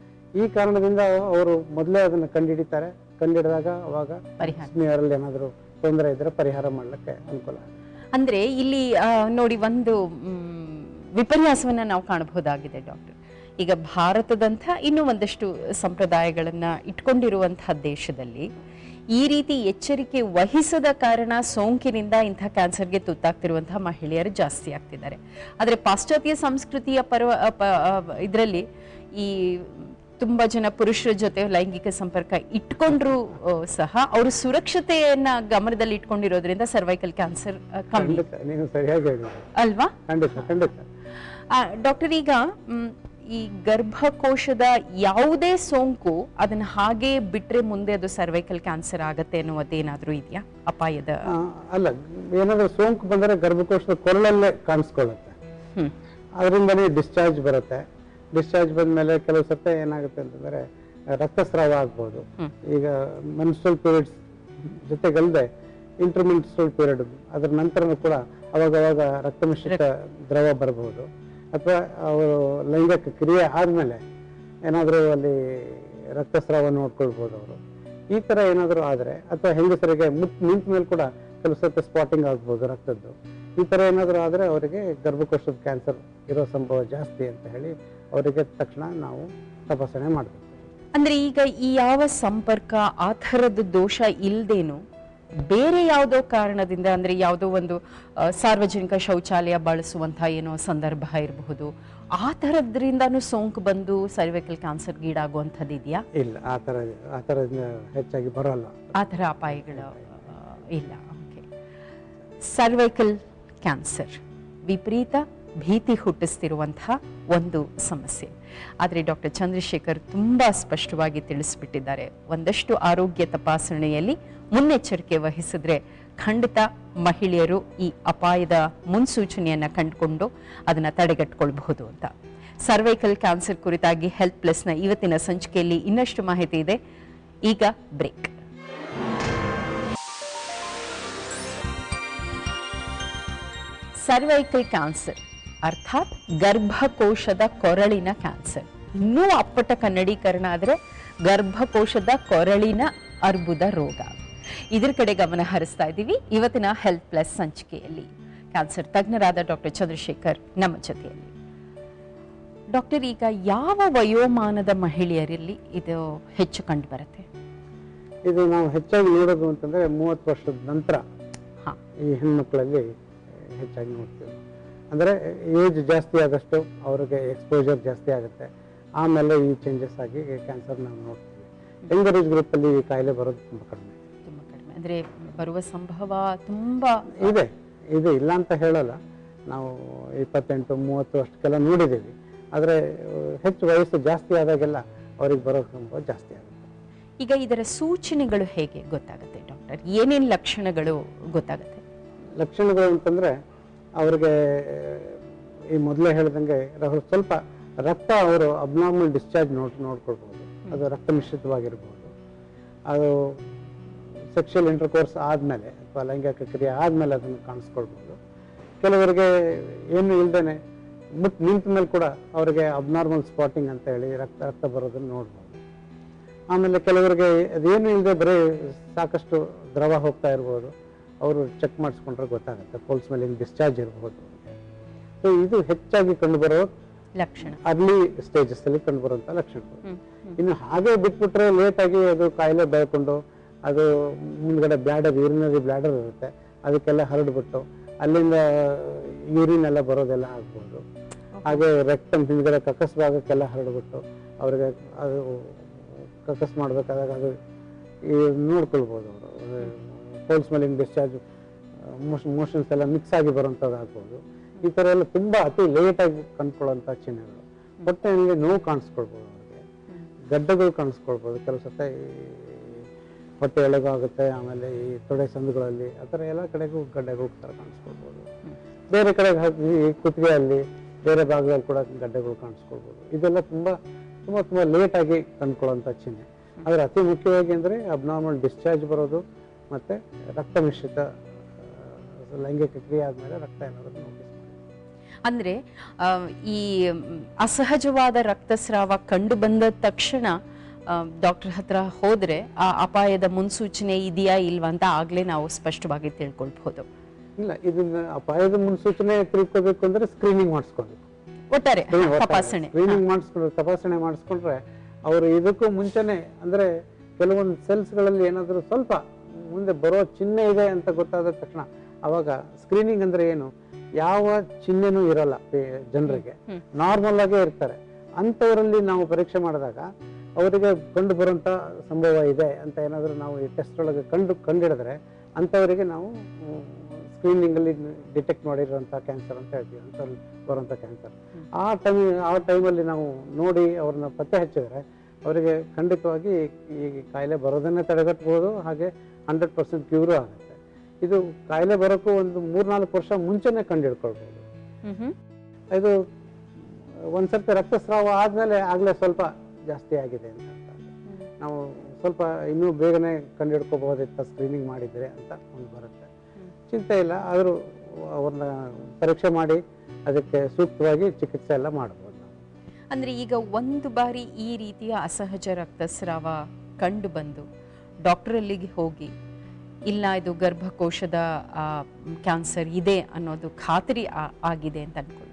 ಈ ಕಾರಣದಿಂದ ಅವರು ಮೊದಲೇ ಅದನ್ನು ಕಂಡುಹಿಡಿತಾರೆ ಕಂಡುಹಿಡಿದಾಗ ಅವಾಗ ಪರಿಹಾರ ಸ್ಮಿಯರಲ್ಲಿ ಏನಾದರೂ ತೊಂದರೆ ಇದ್ರೆ ಪರಿಹಾರ ಮಾಡಲಿಕ್ಕೆ ಅನುಕೂಲ ಆಗುತ್ತೆ. ಅಂದ್ರೆ ಇಲ್ಲಿ ಆ, ನೋಡಿ ಒಂದು ಮ್, ವಿಪರ್ಯಾಸವನ್ನ ನಾವು ಕಾಣಬಹುದಾಗಿದೆ ಡಾಕ್ಟರ್ ಈಗ ಭಾರತದಂಥ ಇನ್ನೂ ಒಂದಷ್ಟು ಸಂಪ್ರದಾಯಗಳನ್ನ ಇಟ್ಕೊಂಡಿರುವಂತಹ ದೇಶದಲ್ಲಿ ಈ ರೀತಿ ಎಚ್ಚರಿಕೆ ವಹಿಸದ ಕಾರಣ ಸೋಂಕಿನಿಂದ ಇಂಥ ಕ್ಯಾನ್ಸರ್ಗೆ ತುತ್ತಾಗ್ತಿರುವಂತಹ ಮಹಿಳೆಯರು ಜಾಸ್ತಿ ಆಗ್ತಿದ್ದಾರೆ ಆದರೆ ಪಾಶ್ಚಾತ್ಯ ಸಂಸ್ಕೃತಿಯ ಪರ್ವ ಇದರಲ್ಲಿ ಈ ತುಂಬಾ ಜನ ಪುರುಷರ ಜೊತೆ ಲೈಂಗಿಕ ಸಂಪರ್ಕ ಇಟ್ಕೊಂಡ್ರು ಆ, ಸಹ ಅವರು ಸುರಕ್ಷತೆಯನ್ನ ಗಮನದಲ್ಲಿ ಇಟ್ಕೊಂಡಿರೋದ್ರಿಂದ ಸರ್ವೈಕಲ್ ಕ್ಯಾನ್ಸರ್ ಕಮ್ಮಿ ಖಂಡಿತ ನೀವು ಸರಿಯಾಗಿ ಹೇಳಿದ್ರಿ ಅಲ್ವಾ ಖಂಡಿತ ಖಂಡಿತ ಆ, ಡಾಕ್ಟರ್ ಈಗ ಮ್, ಈ ಗರ್ಭಕೋಶದ ಯಾವುದೇ ಸೋಂಕು ಅದನ್ನ ಹಾಗೆ ಬಿಟ್ರೆ ಮುಂದೆ ಅದು ಸರ್ವೈಕಲ್ ಕ್ಯಾನ್ಸರ್ ಆಗತ್ತೆ ಅನ್ನುವುದೇನಾದ್ರೂ ಇದೆಯಾ ಅಪಾಯದ ಆ, ಅಲ್ಲ ಏನಾದರೂ ಸೋಂಕು ಬಂದರೆ ಗರ್ಭಕೋಶದ ಕೊರಳಲ್ಲೇ ಕಾಣಿಸ್ಕೊಳ್ಳುತ್ತೆ ಹ್ಮ್ ಅದರಿಂದನೇ ಡಿಸ್ಚಾರ್ಜ್ ಬರುತ್ತೆ ಡಿಸ್ಚಾರ್ಜ್ ಬಂದಮೇಲೆ ಕೆಲವು ಸತ್ತೆ ಏನಾಗುತ್ತೆ ಅಂತಂದರೆ ರಕ್ತಸ್ರಾವ ಆಗ್ಬೋದು ಹ್ಮ್. ಈಗ ಮೆನ್ಸ್ಟ್ರಲ್ ಪೀರಿಯಡ್ಸ್ ಜೊತೆಗಲ್ಲದೆ ಇಂಟರ್ಮೆನ್ಸ್ಟ್ರಲ್ ಪೀರಿಯಡ್ ಅದರ ನಂತರನೂ ಕೂಡ ಅವಾಗ ಅವಾಗ ರಕ್ತ ಮಿಶ್ರಿತ ದ್ರವ ಬರಬಹುದು ಅಥವಾ ಅವರು ಲೈಂಗಿಕ ಕ್ರಿಯೆ ಆದಮೇಲೆ ಏನಾದರೂ ಅಲ್ಲಿ ರಕ್ತಸ್ರಾವ ನೋಡ್ಕೊಳ್ಬೋದು ಅವರು ಈ ಥರ ಏನಾದರೂ ಆದರೆ ಅಥವಾ ಹೆಂಗಸರಿಗೆ ಮುಟ್ ನಿಂತ ಮೇಲೆ ಕೂಡ ಕೆಲವು ಸತ್ತೆ ಸ್ಪಾಟಿಂಗ್ ಆಗ್ಬೋದು ರಕ್ತದ್ದು ಈ ಥರ ಏನಾದರೂ ಆದರೆ ಅವರಿಗೆ ಗರ್ಭಕೋಶದ ಕ್ಯಾನ್ಸರ್ ಇರೋ ಸಂಭವ ಜಾಸ್ತಿ ಅಂತ ಹೇಳಿ ಅವರಿಗೆ ತಕ್ಷಣ ನಾವು ತಪಾಸಣೆ ಮಾಡಬೇಕು ಅಂದ್ರೆ ಈಗ ಈ ಯಾವ ಸಂಪರ್ಕ ಆ ಥರದ ದೋಷ ಇಲ್ದೇನು ಬೇರೆ ಯಾವುದೋ ಕಾರಣದಿಂದ ಅಂದ್ರೆ ಯಾವುದೋ ಒಂದು ಆ, ಸಾರ್ವಜನಿಕ ಶೌಚಾಲಯ ಬಳಸುವಂತಹ ಏನೋ ಸಂದರ್ಭ ಇರಬಹುದು ಆ ಥರದ್ರಿಂದನೂ ಸೋಂಕು ಬಂದು ಸರ್ವೈಕಲ್ ಕ್ಯಾನ್ಸರ್ಗೆ ಈಡಾಗುವಂಥದ್ದು ಇದೆಯಾ ಇಲ್ಲ ಆ ಥರ ಆ ಥರ ಹೆಚ್ಚಾಗಿ ಬರೋಲ್ಲ ಆ ಥರ ಅಪಾಯಗಳು ಆ, ಇಲ್ಲ ಓಕೆ ಸರ್ವೈಕಲ್ ಕ್ಯಾನ್ಸರ್ ವಿಪರೀತ ಭೀತಿ ಹುಟ್ಟಿಸ್ತಿರುವಂತಹ ಒಂದು ಸಮಸ್ಯೆ ಆದರೆ ಡಾಕ್ಟರ್ ಚಂದ್ರಶೇಖರ್ ತುಂಬ ಸ್ಪಷ್ಟವಾಗಿ ತಿಳಿಸ್ಬಿಟ್ಟಿದ್ದಾರೆ ಒಂದಷ್ಟು ಆರೋಗ್ಯ ತಪಾಸಣೆಯಲ್ಲಿ ಮುನ್ನೆಚ್ಚರಿಕೆ ವಹಿಸಿದ್ರೆ ಖಂಡಿತ ಮಹಿಳೆಯರು ಈ ಅಪಾಯದ ಮುನ್ಸೂಚನೆಯನ್ನು ಕಂಡುಕೊಂಡು ಅದನ್ನು ತಡೆಗಟ್ಕೊಳ್ಬಹುದು ಅಂತ ಸರ್ವೈಕಲ್ ಕ್ಯಾನ್ಸರ್ ಕುರಿತಾಗಿ ಹೆಲ್ತ್ ಪ್ಲಸ್ನ ಇವತ್ತಿನ ಸಂಚಿಕೆಯಲ್ಲಿ ಇನ್ನಷ್ಟು ಮಾಹಿತಿ ಇದೆ ಈಗ ಬ್ರೇಕ್ ಸರ್ವೈಕಲ್ ಕ್ಯಾನ್ಸರ್ ಅರ್ಥಾತ್ ಗರ್ಭಕೋಶದ ಕೊರಳಿನ ಕ್ಯಾನ್ಸರ್ ಇನ್ನೂ ಅಪ್ಪಟ ಕನ್ನಡೀಕರಣ ಆದರೆ ಗರ್ಭಕೋಶದ ಕೊರಳಿನ ಅರ್ಬುದ ರೋಗ ಇದ್ರ ಕಡೆ ಗಮನ ಹರಿಸ್ತಾ ಇದ್ದೀವಿ ಇವತ್ತಿನ ಹೆಲ್ತ್ ಪ್ಲಸ್ ಸಂಚಿಕೆಯಲ್ಲಿ ಕ್ಯಾನ್ಸರ್ ತಜ್ಞರಾದ ಡಾಕ್ಟರ್ ಚಂದ್ರಶೇಖರ್ ನಮ್ಮ ಜೊತೆಯಲ್ಲಿ ಡಾಕ್ಟರ್ ಈಗ ಯಾವ ವಯೋಮಾನದ ಮಹಿಳೆಯರಲ್ಲಿ ಇದು ಹೆಚ್ಚು ಕಂಡು ಬರುತ್ತೆ ಇದು ನಾವು ಹೆಚ್ಚಾಗಿ ನೋಡೋದು ಅಂತಂದರೆ ಮೂವತ್ತು ವರ್ಷದ ನಂತರ ಹಾ ಈ ಹೆಣ್ಮಕ್ಳಲ್ಲಿ ಹೆಚ್ಚಾಗಿ ನೋಡ್ತೀವಿ ಅಂದರೆ ಏಜ್ ಜಾಸ್ತಿ ಆದಷ್ಟು ಅವ್ರಿಗೆ ಎಕ್ಸ್ಪೋಜರ್ ಜಾಸ್ತಿ ಆಗುತ್ತೆ ಆಮೇಲೆ ಈ ಚೇಂಜಸ್ ಆಗಿ ಕ್ಯಾನ್ಸರ್ ನಾವು ನೋಡ್ತೀವಿ ಯಂಗರ್ ಏಜ್ ಗ್ರೂಪಲ್ಲಿ ಈ ಕಾಯಿಲೆ ಬರೋದು ತುಂಬ ಕಡಿಮೆ ತುಂಬ ಕಡಿಮೆ ಅಂದ್ರೆ ಬರುವ ಸಂಭವ ತುಂಬ ಇದೆ ಇದೆ ಇಲ್ಲ ಅಂತ ಹೇಳಲ್ಲ ನಾವು ಇಪ್ಪತ್ತೆಂಟು ಮೂವತ್ತು ಅಷ್ಟಕ್ಕೆಲ್ಲ ನೋಡಿದ್ದೀವಿ ಆದರೆ ಹೆಚ್ಚು ವಯಸ್ಸು ಜಾಸ್ತಿ ಆದಾಗೆಲ್ಲ ಅವ್ರಿಗೆ ಬರೋ ಸಂಭವ ಜಾಸ್ತಿ ಆಗುತ್ತೆ ಈಗ ಇದರ ಸೂಚನೆಗಳು ಹೇಗೆ ಗೊತ್ತಾಗುತ್ತೆ ಡಾಕ್ಟರ್ ಏನೇನು ಲಕ್ಷಣಗಳು ಗೊತ್ತಾಗುತ್ತೆ ಲಕ್ಷಣಗಳು ಅಂತಂದ್ರೆ ಅವ್ರಿಗೆ ಈ ಮೊದಲೇ ಹೇಳ್ದಂಗೆ ರ- ಸ್ವಲ್ಪ ರಕ್ತ ಅವರು ಅಬ್ನಾರ್ಮಲ್ ಡಿಸ್ಚಾರ್ಜ್ ನೋಡ್ ನೋಡ್ಕೊಳ್ಬೋದು ಅದು ರಕ್ತ ಮಿಶ್ರಿತವಾಗಿರ್ಬೋದು ಅದು ಸೆಕ್ಷುವಲ್ ಇಂಟರ್ಕೋರ್ಸ್ ಆದಮೇಲೆ ಅಥವಾ ಲೈಂಗಿಕ ಕ್ರಿಯೆ ಆದಮೇಲೆ ಅದನ್ನು ಕಾಣಿಸ್ಕೊಳ್ಬೋದು ಕೆಲವರಿಗೆ ಏನು ಇಲ್ದೇನೆ ಮುಟ್ ನಿಂತ ಮೇಲೆ ಕೂಡ ಅವರಿಗೆ ಅಬ್ನಾರ್ಮಲ್ ಸ್ಪಾಟಿಂಗ್ ಅಂತ ಹೇಳಿ ರಕ್ತ ರಕ್ತ ಬರೋದನ್ನು ನೋಡ್ಬೋದು ಆಮೇಲೆ ಕೆಲವರಿಗೆ ಅದೇನು ಇಲ್ಲದೆ ಬರೀ ಸಾಕಷ್ಟು ದ್ರವ ಹೋಗ್ತಾ ಇರ್ಬೋದು ಅವರು ಚೆಕ್ ಮಾಡಿಸ್ಕೊಂಡ್ರೆ ಗೊತ್ತಾಗುತ್ತೆ ಪೋಲ್ಸ್ ಮೇಲೆ ಡಿಸ್ಚಾರ್ಜ್ ಇರ್ಬೋದು ಸೊ ಇದು ಹೆಚ್ಚಾಗಿ ಕಂಡುಬರೋ ಲಕ್ಷಣ ಅರ್ಲಿ ಸ್ಟೇಜಸ್ ಅಲ್ಲಿ ಕಂಡುಬರುವಂಥ ಲಕ್ಷಣಗಳು ಹ್ಮ್ ಇನ್ನು ಹಾಗೆ ಬಿಟ್ಬಿಟ್ರೆ ಲೇಟ್ ಆಗಿ ಅದು ಕಾಯಿಲೆ ಬೆಳ್ಕೊಂಡು ಅದು ಮುಂದ್ಗಡೆ ಬ್ಲಾಡರ್ ಯೂರಿನರಿ ಬ್ಲಾಡರ್ ಇರುತ್ತೆ ಅದಕ್ಕೆಲ್ಲ ಹರಡ್ಬಿಟ್ಟು ಅಲ್ಲಿಂದ ಯೂರಿನ್ ಎಲ್ಲ ಬರೋದೆಲ್ಲ ಆಗ್ಬೋದು ಹಾಗೆ ರೆಕ್ಟಮ್ ಹಿಂದ್ಗಡೆ ಕಕಸ್ ಭಾಗಕ್ಕೆಲ್ಲ ಹರಡ್ಬಿಟ್ಟು ಅವ್ರಿಗೆ ಅದು ಕಕಸ್ ಮಾಡ್ಬೇಕಾದಾಗ ಅದು ಈ ನೋಡ್ಕೊಳ್ಬೋದು ಅವರು ಪೋಲ್ಸ್ ಮೇಲಿನ ಡಿಸ್ಚಾರ್ಜ್ ಮೋಷನ್ಸ್ ಎಲ್ಲ ಮಿಕ್ಸ್ ಆಗಿ ಬರುವಂಥದ್ದು ಆಗ್ಬೋದು ಈ ಥರ ಎಲ್ಲ ತುಂಬ ಅತಿ ಲೇಟಾಗಿ ಕಂಡ್ಕೊಳ್ಳೋಂಥ ಚಿಹ್ನೆಗಳು ಹೊಟ್ಟೆಯಲ್ಲಿ ನೋವು ಕಾಣಿಸ್ಕೊಳ್ಬೋದು ಅವ್ರಿಗೆ ಗಡ್ಡೆಗಳು ಕಾಣಿಸ್ಕೊಳ್ಬೋದು ಕೆಲವು ಸತ ಈ ಹೊಟ್ಟೆ ಎಳೆಗಾಗುತ್ತೆ ಆಮೇಲೆ ಈ ತೊಡೆ ಸಂದುಗಳಲ್ಲಿ ಆ ಥರ ಎಲ್ಲ ಕಡೆಗೂ ಗಡ್ಡೆಗಳು ಥರ ಕಾಣಿಸ್ಕೊಳ್ಬೋದು ಬೇರೆ ಕಡೆ ಹಾಕಿ ಈ ಕುತ್ತಿಗೆಯಲ್ಲಿ ಬೇರೆ ಭಾಗದಲ್ಲಿ ಕೂಡ ಗಡ್ಡೆಗಳು ಕಾಣಿಸ್ಕೊಳ್ಬೋದು ಇದೆಲ್ಲ ತುಂಬ ತುಂಬ ತುಂಬ ಲೇಟಾಗಿ ಕಂಡ್ಕೊಳ್ಳೋಂಥ ಚಿಹ್ನೆ ಆದರೆ ಅತಿ ಮುಖ್ಯವಾಗಿ ಅಂದರೆ ಅಬ್ನಾರ್ಮಲ್ ಡಿಸ್ಚಾರ್ಜ್ ಬರೋದು ಮತ್ತು ರಕ್ತ ಮಿಶ್ರಿತ ಆ, ಲೈಂಗಿಕ ಕ್ರಿಯೆ ಆದಮೇಲೆ ರಕ್ತ ಏನಾದರೂ ನೋಟಿಸ್ ಮಾಡಿ ಅಂದ್ರೆ ಆ, ಈ ಮ್, ಅಸಹಜವಾದ ರಕ್ತಸ್ರಾವ ಕಂಡು ಬಂದ ತಕ್ಷಣ ಡಾಕ್ಟರ್ ಹತ್ರ ಹೋದ್ರೆ ಆ ಅಪಾಯದ ಮುನ್ಸೂಚನೆ ಇದೆಯಾ ಇಲ್ವಾ ಅಂತ ಆಗ್ಲೇ ನಾವು ಸ್ಪಷ್ಟವಾಗಿ ತಿಳ್ಕೊಳ್ಬಹುದು ಇಲ್ಲ ಇದನ್ನ ಅಪಾಯದ ಮುನ್ಸೂಚನೆ ತಿಳ್ಕೋಬೇಕು ಅಂದ್ರೆ ಸ್ಕ್ರೀನಿಂಗ್ ಮಾಡಿಸ್ಕೋಬೇಕು ಒಟ್ಟಾರೆ ತಪಾಸಣೆ ಸ್ಕ್ರೀನಿಂಗ್ ಮಾಡಿಸ್ಕೊಂಡ್ರೆ ತಪಾಸಣೆ ಮಾಡಿಸ್ಕೊಂಡ್ರೆ ಅವರು ಇದಕ್ಕೂ ಮುಂಚೆನೆ ಅಂದ್ರೆ ಕೆಲವೊಂದು ಸೆಲ್ಸ್ಗಳಲ್ಲಿ ಏನಾದರೂ ಸ್ವಲ್ಪ ಮುಂದೆ ಬರೋ ಚಿಹ್ನೆ ಇದೆ ಅಂತ ಗೊತ್ತಾದ ತಕ್ಷಣ ಅವಾಗ ಸ್ಕ್ರೀನಿಂಗ್ ಅಂದ್ರೆ ಏನು ಯಾವ ಚಿಹ್ನೆನೂ ಇರಲ್ಲ ಜನರಿಗೆ ಹ್ಮ್. ನಾರ್ಮಲ್ ಆಗೇ ಇರ್ತಾರೆ ಅಂಥವರಲ್ಲಿ ನಾವು ಪರೀಕ್ಷೆ ಮಾಡಿದಾಗ ಅವರಿಗೆ ಕಂಡು ಬರುವಂತ ಸಂಭವ ಇದೆ ಅಂತ ಏನಾದರೂ ನಾವು ಈ ಟೆಸ್ಟ್ ಒಳಗೆ ಕಂಡು ಕಂಡಿಡಿದ್ರೆ ಅಂಥವರಿಗೆ ನಾವು ಸ್ಕ್ರೀನಿಂಗ್ ಅಲ್ಲಿ ಡಿಟೆಕ್ಟ್ ಮಾಡಿರುವಂಥ ಕ್ಯಾನ್ಸರ್ ಅಂತ ಹೇಳ್ತೀವಿ ಅಂತ ಬರುವಂಥ ಕ್ಯಾನ್ಸರ್ ಆ ಟೈಮ್ ಆ ಟೈಮಲ್ಲಿ ನಾವು ನೋಡಿ ಅವ್ರನ್ನ ಪತ್ತೆ ಹಚ್ಚಿದ್ರೆ ಅವರಿಗೆ ಖಂಡಿತವಾಗಿ ಈ ಕಾಯಿಲೆ ಬರೋದನ್ನೇ ತಡೆಗಟ್ಟಬಹುದು ಹಾಗೆ ಹಂಡ್ರೆಡ್ ಪರ್ಸೆಂಟ್ ಕ್ಯೂರು ಆಗುತ್ತೆ ಇದು ಕಾಯಿಲೆ ಬರೋಕ್ಕೂ ಒಂದು ಮೂರ್ನಾಲ್ಕು ವರ್ಷ ಮುಂಚೆನೆ ಕಂಡು ಹಿಡ್ಕೊಳ್ಬೋದು ಹ್ಮ್ ಹ್ಮ್ ಇದು ಒಂದ್ಸರ್ತಿ ರಕ್ತಸ್ರಾವ ಆದ್ಮೇಲೆ ಆಗ್ಲೇ ಸ್ವಲ್ಪ ಜಾಸ್ತಿ ಆಗಿದೆ ಅಂತ ಅರ್ಥ. ನಾವು ಸ್ವಲ್ಪ ಇನ್ನೂ ಬೇಗನೆ ಕಂಡು ಹಿಡ್ಕೋಬಹುದಿತ್ತ ಸ್ಕ್ರೀನಿಂಗ್ ಮಾಡಿದ್ರೆ ಅಂತ ಒಂದು ಬರುತ್ತೆ ಹ್ಮ್. ಚಿಂತೆ ಇಲ್ಲ ಆದರೂ ಅವ್ರನ್ನ ಪರೀಕ್ಷೆ ಮಾಡಿ ಅದಕ್ಕೆ ಸೂಕ್ತವಾಗಿ ಚಿಕಿತ್ಸೆ ಎಲ್ಲ ಮಾಡ್ಬೋದು ನಾವು ಅಂದ್ರೆ ಈಗ ಒಂದು ಬಾರಿ ಈ ರೀತಿಯ ಅಸಹಜ ರಕ್ತಸ್ರಾವ ಕಂಡು ಬಂದು ಡಾಕ್ಟರ್ ಅಲ್ಲಿಗೆ ಹೋಗಿ ಇಲ್ಲ ಇದು ಗರ್ಭಕೋಶದ ಕ್ಯಾನ್ಸರ್ ಇದೆ ಅನ್ನೋದು ಖಾತರಿ ಆ- ಆಗಿದೆ ಅಂತ ಅನ್ಕೊಳ್ಳೋಣ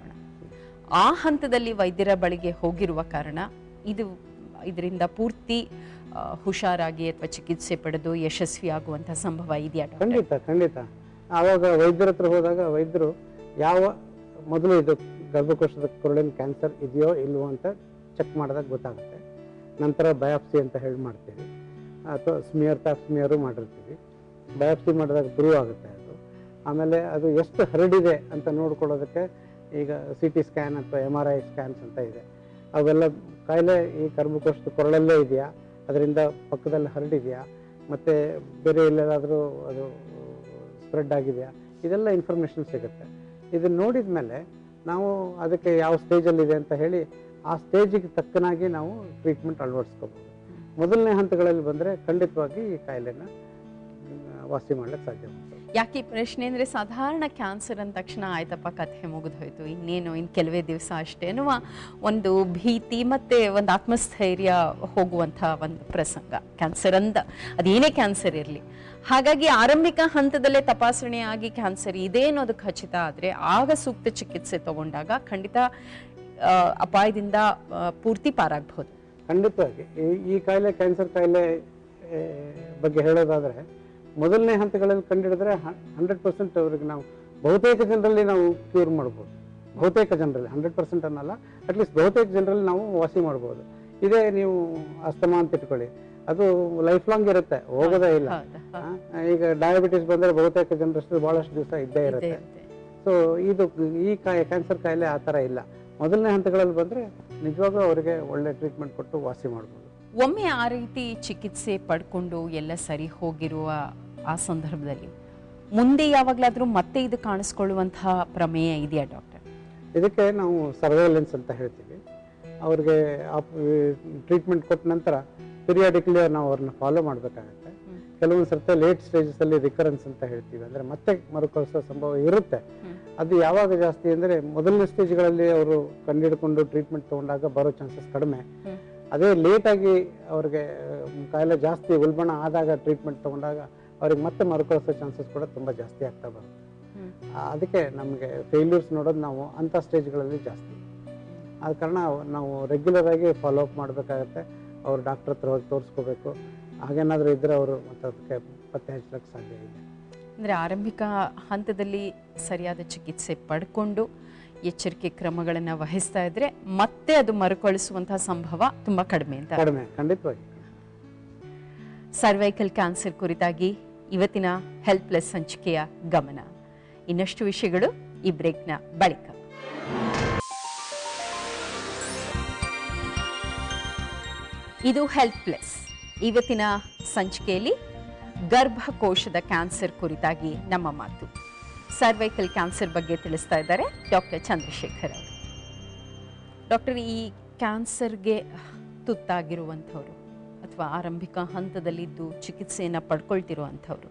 ಆ ಹಂತದಲ್ಲಿ ವೈದ್ಯರ ಬಳಿಗೆ ಹೋಗಿರುವ ಕಾರಣ ಇದು ಇದರಿಂದ ಪೂರ್ತಿ ಆ, ಹುಷಾರಾಗಿ ಅಥವಾ ಚಿಕಿತ್ಸೆ ಪಡೆದು ಯಶಸ್ವಿ ಆಗುವಂತ ಸಂಭವ ಇದೆಯಾ ಡಾಕ್ಟರ್? ಖಂಡಿತ ಖಂಡಿತ ಆವಾಗ ವೈದ್ಯರ ಹತ್ರ ಹೋದಾಗ ವೈದ್ಯರು ಯಾವ ಮೊದಲು ಇದು ಗರ್ಭಕೋಶದ ಕೊರಳಿನ ಕ್ಯಾನ್ಸರ್ ಇದೆಯೋ ಇಲ್ವೋ ಅಂತ ಚೆಕ್ ಮಾಡಿದಾಗ ಗೊತ್ತಾಗುತ್ತೆ ನಂತರ ಬಯಾಪ್ಸಿ ಅಂತ ಹೇಳಿ ಮಾಡ್ತೀವಿ ಅಥವಾ ಸ್ಮಿಯರ್ ಪ್ಯಾಪ್ ಸ್ಮಿಯರು ಮಾಡಿರ್ತೀವಿ ಬಯಾಪ್ಸಿ ಮಾಡಿದಾಗ ಪ್ರೂವ್ ಆಗುತ್ತೆ ಅದು ಆಮೇಲೆ ಅದು ಎಷ್ಟು ಹರಡಿದೆ ಅಂತ ನೋಡ್ಕೊಳ್ಳೋದಕ್ಕೆ ಈಗ ಸಿ ಟಿ ಸ್ಕ್ಯಾನ್ ಅಥವಾ ಎಮ್ ಆರ್ ಐ ಸ್ಕ್ಯಾನ್ಸ್ ಅಂತ ಇದೆ ಅವೆಲ್ಲ ಕಾಯಿಲೆ ಈ ಗರ್ಭಕೋಶದ ಕೊರಳಲ್ಲೇ ಇದೆಯಾ ಅದರಿಂದ ಪಕ್ಕದಲ್ಲಿ ಹರಡಿದೆಯಾ ಮತ್ತು ಬೇರೆ ಎಲ್ಲಾದರೂ ಅದು ಸ್ಪ್ರೆಡ್ ಆಗಿದೆಯಾ ಇದೆಲ್ಲ ಇನ್ಫಾರ್ಮೇಷನ್ ಸಿಗುತ್ತೆ ಇದನ್ನ ನೋಡಿದ ಮೇಲೆ ನಾವು ಅದಕ್ಕೆ ಯಾವ ಸ್ಟೇಜಲ್ಲಿದೆ ಅಂತ ಹೇಳಿ ಆ ಸ್ಟೇಜಿಗೆ ತಕ್ಕನಾಗಿ ನಾವು ಟ್ರೀಟ್ಮೆಂಟ್ ಅಳವಡಿಸ್ಕೋಬೋದು ಮೊದಲನೇ ಹಂತಗಳಲ್ಲಿ ಬಂದರೆ ಖಂಡಿತವಾಗಿ ಈ ಕಾಯಿಲೆನ ಮ್, ವಾಸಿ ಮಾಡ್ಲಿಕ್ಕೆ ಸಾಧ್ಯ ಆಗ್ತದೆ ಯಾಕೆ ಈ ಪ್ರಶ್ನೆ ಅಂದ್ರೆ ಸಾಧಾರಣ ಕ್ಯಾನ್ಸರ್ ಅಂದ ತಕ್ಷಣ ಆಯ್ತಪ್ಪ ಕಥೆ ಮುಗಿದು ಹೋಯ್ತು ಇನ್ನೇನು ಇನ್ನು ಕೆಲವೇ ದಿವಸ ಅಷ್ಟೇ ಅನ್ನುವ ಒಂದು ಭೀತಿ ಮತ್ತೆ ಒಂದು ಆತ್ಮಸ್ಥೈರ್ಯ ಹೋಗುವಂಥ ಒಂದು ಪ್ರಸಂಗ ಕ್ಯಾನ್ಸರ್ ಅಂದ ಅದೇನೇ ಕ್ಯಾನ್ಸರ್ ಇರಲಿ ಹಾಗಾಗಿ ಆರಂಭಿಕ ಹಂತದಲ್ಲೇ ತಪಾಸಣೆ ಆಗಿ ಕ್ಯಾನ್ಸರ್ ಇದೆ ಅನ್ನೋದು ಖಚಿತ ಆದರೆ ಆಗ ಸೂಕ್ತ ಚಿಕಿತ್ಸೆ ತಗೊಂಡಾಗ ಖಂಡಿತ ಆ, ಅಪಾಯದಿಂದ ಆ, ಪೂರ್ತಿ ಪಾರಾಗಬಹುದು ಖಂಡಿತವಾಗಿ ಈ- ಈ ಕಾಯಿಲೆ ಕ್ಯಾನ್ಸರ್ ಕಾಯಿಲೆ ಆ, ಬಗ್ಗೆ ಹೇಳೋದಾದ್ರೆ ಮೊದಲನೇ ಹಂತಗಳಲ್ಲಿ ಕಂಡಿಡಿದ್ರೆ ಹಂಡ್ರೆಡ್ ಪರ್ಸೆಂಟ್ ಅವ್ರಿಗೆ ನಾವು ಬಹುತೇಕ ಜನರಲ್ಲಿ ನಾವು ಕ್ಯೂರ್ ಮಾಡ್ಬೋದು ಬಹುತೇಕ ಜನರಲ್ಲಿ ಹಂಡ್ರೆಡ್ ಪರ್ಸೆಂಟ್ ಅನ್ನಲ್ಲ ಅಟ್ಲೀಸ್ಟ್ ಬಹುತೇಕ ಜನರಲ್ಲಿ ನಾವು ವಾಸಿ ಮಾಡ್ಬೋದು ಇದೇ ನೀವು ಅಸ್ತಮಾ ಅಂತ ಇಟ್ಕೊಳ್ಳಿ ಅದು ಲೈಫ್ ಲಾಂಗ್ ಇರುತ್ತೆ ಹೋಗೋದೇ ಇಲ್ಲ ಹೌದಾ? ಹೌದು. ಆ, ಈಗ ಡಯಾಬಿಟಿಸ್ ಬಂದರೆ ಬಹುತೇಕ ಜನರಷ್ಟು ಬಹಳಷ್ಟು ದಿವಸ ಇದ್ದೇ ಇದೆ, ಇರುತ್ತೆ ಇದೆ. ಸೊ ಇದು ಈ ಕಾಯಿ ಕ್ಯಾನ್ಸರ್ ಕಾಯಿಲೆ ಆ ಥರ ಇಲ್ಲ ಮೊದಲನೇ ಹಂತಗಳಲ್ಲಿ ಬಂದರೆ ನಿಜವಾಗ್ಲೂ ಅವರಿಗೆ ಒಳ್ಳೆ ಟ್ರೀಟ್ಮೆಂಟ್ ಕೊಟ್ಟು ವಾಸಿ ಮಾಡ್ಬೋದು ಒಮ್ಮೆ ಆ ರೀತಿ ಚಿಕಿತ್ಸೆ ಪಡ್ಕೊಂಡು ಎಲ್ಲ ಸರಿ ಹೋಗಿರುವ ಆ ಸಂದರ್ಭದಲ್ಲಿ ಮುಂದೆ ಯಾವಾಗಲಾದರೂ ಮತ್ತೆ ಇದು ಕಾಣಿಸ್ಕೊಳ್ಳುವಂತಹ ಪ್ರಮೇಯ ಇದೆಯಾ ಡಾಕ್ಟರ್ ಇದಕ್ಕೆ ನಾವು ಸರ್ವೈಲೆನ್ಸ್ ಅಂತ ಹೇಳ್ತೀವಿ ಅವ್ರಿಗೆ ಟ್ರೀಟ್ಮೆಂಟ್ ಕೊಟ್ಟ ನಂತರ ಪಿರಿಯಾಡಿಕಲಿ ನಾವು ಅವ್ರನ್ನ ಫಾಲೋ ಮಾಡಬೇಕಾಗತ್ತೆ ಕೆಲವೊಂದು ಸರ್ತಿ ಲೇಟ್ ಸ್ಟೇಜಸಲ್ಲಿ ರಿಕರೆನ್ಸ್ ಅಂತ ಹೇಳ್ತೀವಿ ಅಂದರೆ ಮತ್ತೆ ಮರುಕಳಿಸೋ ಸಂಭವ ಇರುತ್ತೆ ಹ್ಮ್. ಅದು ಯಾವಾಗ ಜಾಸ್ತಿ ಅಂದರೆ ಮೊದಲನೇ ಸ್ಟೇಜ್ಗಳಲ್ಲಿ ಅವರು ಕಂಡುಹಿಡ್ಕೊಂಡು ಟ್ರೀಟ್ಮೆಂಟ್ ತೊಗೊಂಡಾಗ ಬರೋ ಚಾನ್ಸಸ್ ಕಡಿಮೆ ಹ್ಮ್. ಅದೇ ಲೇಟಾಗಿ ಅವ್ರಿಗೆ ಮ್, ಕಾಯಿಲೆ ಜಾಸ್ತಿ ಉಲ್ಬಣ ಆದಾಗ ಟ್ರೀಟ್ಮೆಂಟ್ ತೊಗೊಂಡಾಗ ಅವ್ರಿಗೆ ಮತ್ತೆ ಮರುಕಳಿಸೋ ಚಾನ್ಸಸ್ ಕೂಡ ತುಂಬ ಜಾಸ್ತಿ ಆಗ್ತಾ ಬರುತ್ತೆ ಆ, ಅದಕ್ಕೆ ನಮಗೆ ಫೇಲ್ಯೂರ್ಸ್ ನೋಡೋದು ನಾವು ಅಂಥ ಸ್ಟೇಜ್ಗಳಲ್ಲಿ ಜಾಸ್ತಿ ಆದ ಕಾರಣ ನಾವು ರೆಗ್ಯುಲರ್ ಆಗಿ ಫಾಲೋ ಅಪ್ ಮಾಡಬೇಕಾಗತ್ತೆ ಅವ್ರು ಡಾಕ್ಟರ್ ಹತ್ರ ಹೋಗಿ ತೋರಿಸ್ಕೋಬೇಕು ಹಾಗೇನಾದರೂ ಇದ್ದರೆ ಅವರು ಮತ್ತೆ ಅದಕ್ಕೆ ಪತ್ತೆ ಹಚ್ಚಲಿಕ್ಕೆ ಸಾಧ್ಯ ಇದೆ ಅಂದರೆ ಆರಂಭಿಕ ಹಂತದಲ್ಲಿ ಸರಿಯಾದ ಚಿಕಿತ್ಸೆ ಪಡ್ಕೊಂಡು ಎಚ್ಚರಿಕೆ ಕ್ರಮಗಳನ್ನು ವಹಿಸ್ತಾ ಇದ್ರೆ ಮತ್ತೆ ಅದು ಮರುಕಳಿಸುವಂತಹ ಸಂಭವ ತುಂಬ ಕಡಿಮೆ ಅಂತ ಕಡಿಮೆ ಖಂಡಿತವಾಗಿ ಸರ್ವೈಕಲ್ ಕ್ಯಾನ್ಸರ್ ಕುರಿತಾಗಿ ಇವತ್ತಿನ ಹೆಲ್ಪ್ ಪ್ಲಸ್ ಸಂಚಿಕೆಯ ಗಮನ ಇನ್ನಷ್ಟು ವಿಷಯಗಳು ಈ ಬ್ರೇಕ್ನ ಬಳಿಕ ಇದು ಹೆಲ್ಪ್ ಪ್ಲಸ್ ಇವತ್ತಿನ ಸಂಚಿಕೆಯಲ್ಲಿ ಗರ್ಭಕೋಶದ ಕ್ಯಾನ್ಸರ್ ಕುರಿತಾಗಿ ನಮ್ಮ ಮಾತು ಸರ್ವೈಕಲ್ ಕ್ಯಾನ್ಸರ್ ಬಗ್ಗೆ ತಿಳಿಸ್ತಾ ಇದ್ದಾರೆ ಡಾಕ್ಟರ್ ಚಂದ್ರಶೇಖರ್ ಅವರು ಡಾಕ್ಟರ್ ಈ ಕ್ಯಾನ್ಸರ್ಗೆ ತುತ್ತಾಗಿರುವಂಥವ್ರು ಅಥವಾ ಆರಂಭಿಕ ಹಂತದಲ್ಲಿದ್ದು ಚಿಕಿತ್ಸೆಯನ್ನು ಪಡ್ಕೊಳ್ತಿರುವಂಥವ್ರು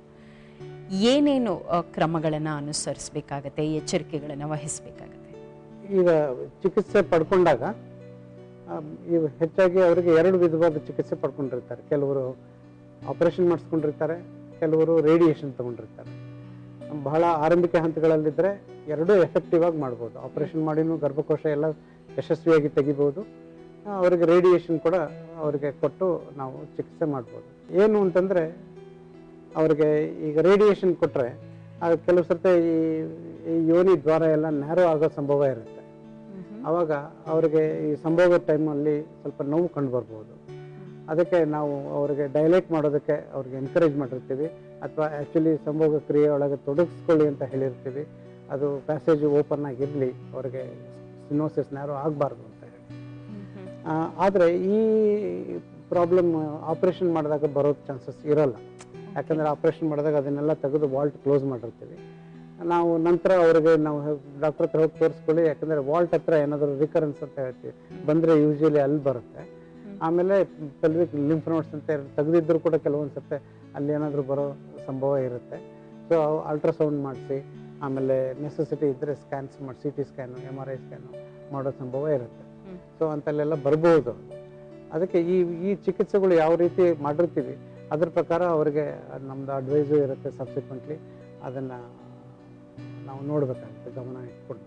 ಏನೇನು ಕ್ರಮಗಳನ್ನು ಅನುಸರಿಸಬೇಕಾಗತ್ತೆ ಎಚ್ಚರಿಕೆಗಳನ್ನು ವಹಿಸಬೇಕಾಗತ್ತೆ ಈಗ ಚಿಕಿತ್ಸೆ ಪಡ್ಕೊಂಡಾಗ ಆಮ್, ಇವು ಹೆಚ್ಚಾಗಿ ಅವರಿಗೆ ಎರಡು ವಿಧವಾದ ಚಿಕಿತ್ಸೆ ಪಡ್ಕೊಂಡಿರ್ತಾರೆ ಕೆಲವರು ಆಪರೇಷನ್ ಮಾಡಿಸ್ಕೊಂಡಿರ್ತಾರೆ ಕೆಲವರು ರೇಡಿಯೇಷನ್ ತಗೊಂಡಿರ್ತಾರೆ ಬಹಳ ಆರಂಭಿಕ ಹಂತಗಳಲ್ಲಿದ್ದರೆ ಎರಡೂ ಎಫೆಕ್ಟಿವ್ ಆಗಿ ಮಾಡ್ಬೋದು ಆಪರೇಷನ್ ಮಾಡಿನೂ ಗರ್ಭಕೋಶ ಎಲ್ಲ ಯಶಸ್ವಿಯಾಗಿ ತೆಗಿಬೋದು ಆ, ಅವರಿಗೆ ರೇಡಿಯೇಷನ್ ಕೂಡ ಅವರಿಗೆ ಕೊಟ್ಟು ನಾವು ಚಿಕಿತ್ಸೆ ಮಾಡ್ಬೋದು ಏನು ಅಂತಂದರೆ ಅವ್ರಿಗೆ ಈಗ ರೇಡಿಯೇಷನ್ ಕೊಟ್ಟರೆ ಅದು ಕೆಲವು ಸರ್ತಿ ಈ ಈ ಯೋನಿ ದ್ವಾರ ಎಲ್ಲ ನ್ಯಾರೋ ಆಗೋ ಸಂಭವ ಇರುತ್ತೆ ಆವಾಗ ಅವರಿಗೆ ಈ ಸಂಭೋಗ ಟೈಮಲ್ಲಿ ಸ್ವಲ್ಪ ನೋವು ಕಂಡು ಬರ್ಬೋದು ಅದಕ್ಕೆ ನಾವು ಅವರಿಗೆ ಡೈಲೇಟ್ ಮಾಡೋದಕ್ಕೆ ಅವ್ರಿಗೆ ಎನ್ಕರೇಜ್ ಮಾಡಿರ್ತೀವಿ ಅಥವಾ ಆ್ಯಕ್ಚುಲಿ ಸಂಭೋಗ ಕ್ರಿಯೆ ಒಳಗೆ ತೊಡಗಿಸ್ಕೊಳ್ಳಿ ಅಂತ ಹೇಳಿರ್ತೀವಿ ಅದು ಪ್ಯಾಸೇಜ್ ಓಪನ್ ಆಗಿರಲಿ ಅವರಿಗೆ ಸಿನೋಸಿಸ್ ನ್ಯಾರೋ ಆಗಬಾರ್ದು ಅಂತ ಹೇಳಿ ಆದರೆ ಈ ಪ್ರಾಬ್ಲಮ್ ಆಪರೇಷನ್ ಮಾಡಿದಾಗ ಬರೋ ಚಾನ್ಸಸ್ ಇರಲ್ಲ ಯಾಕಂದರೆ ಆಪರೇಷನ್ ಮಾಡಿದಾಗ ಅದನ್ನೆಲ್ಲ ತೆಗೆದು ವಾಲ್ಟ್ ಕ್ಲೋಸ್ ಮಾಡಿರ್ತೀವಿ ನಾವು ನಂತರ ಅವರಿಗೆ ನಾವು ಡಾಕ್ಟರ್ ಹತ್ರ ಹೋಗಿ ತೋರಿಸ್ಕೊಳ್ಳಿ ಯಾಕಂದರೆ ವಾಲ್ಟ್ ಹತ್ರ ಏನಾದರೂ ರಿಕರೆನ್ಸ್ ಅಂತ ಹೇಳ್ತೀವಿ ಬಂದರೆ ಯೂಶಲಿ ಅಲ್ಲಿ ಬರುತ್ತೆ ಆಮೇಲೆ ಪೆಲ್ವಿಕ್ ಲಿಂಫ್ ನೋಟ್ಸ್ ಅಂತ ಇರುತ್ತೆ. ತೆಗೆದಿದ್ರು ಕೂಡ ಕೆಲವೊಂದು ಸತ್ತೆ ಅಲ್ಲಿ ಏನಾದರೂ ಬರೋ ಸಂಭವ ಇರುತ್ತೆ ಸೊ ಅಲ್ಟ್ರಾಸೌಂಡ್ ಮಾಡಿಸಿ ಆಮೇಲೆ ನೆಸೆಸಿಟಿ ಇದ್ದರೆ ಸ್ಕ್ಯಾನ್ಸ್ ಮಾಡಿ C T scan M R I scan ಮಾಡೋ ಸಂಭವ ಇರುತ್ತೆ ಹ್ಮ್. ಸೊ ಅಂತಲ್ಲೆಲ್ಲ ಬರ್ಬೋದು ಅದಕ್ಕೆ ಈ ಈ ಚಿಕಿತ್ಸೆಗಳು ಯಾವ ರೀತಿ ಮಾಡಿರ್ತೀವಿ ಅದ್ರ ಪ್ರಕಾರ ಅವರಿಗೆ ನಮ್ದು ಅಡ್ವೈಸು ಇರುತ್ತೆ ಸಬ್ಸಿಕ್ವೆಂಟ್ಲಿ ಅದನ್ನು ನಾವು ನೋಡಬೇಕಾಗುತ್ತೆ ಗಮನ ಇಟ್ಕೊಂಡು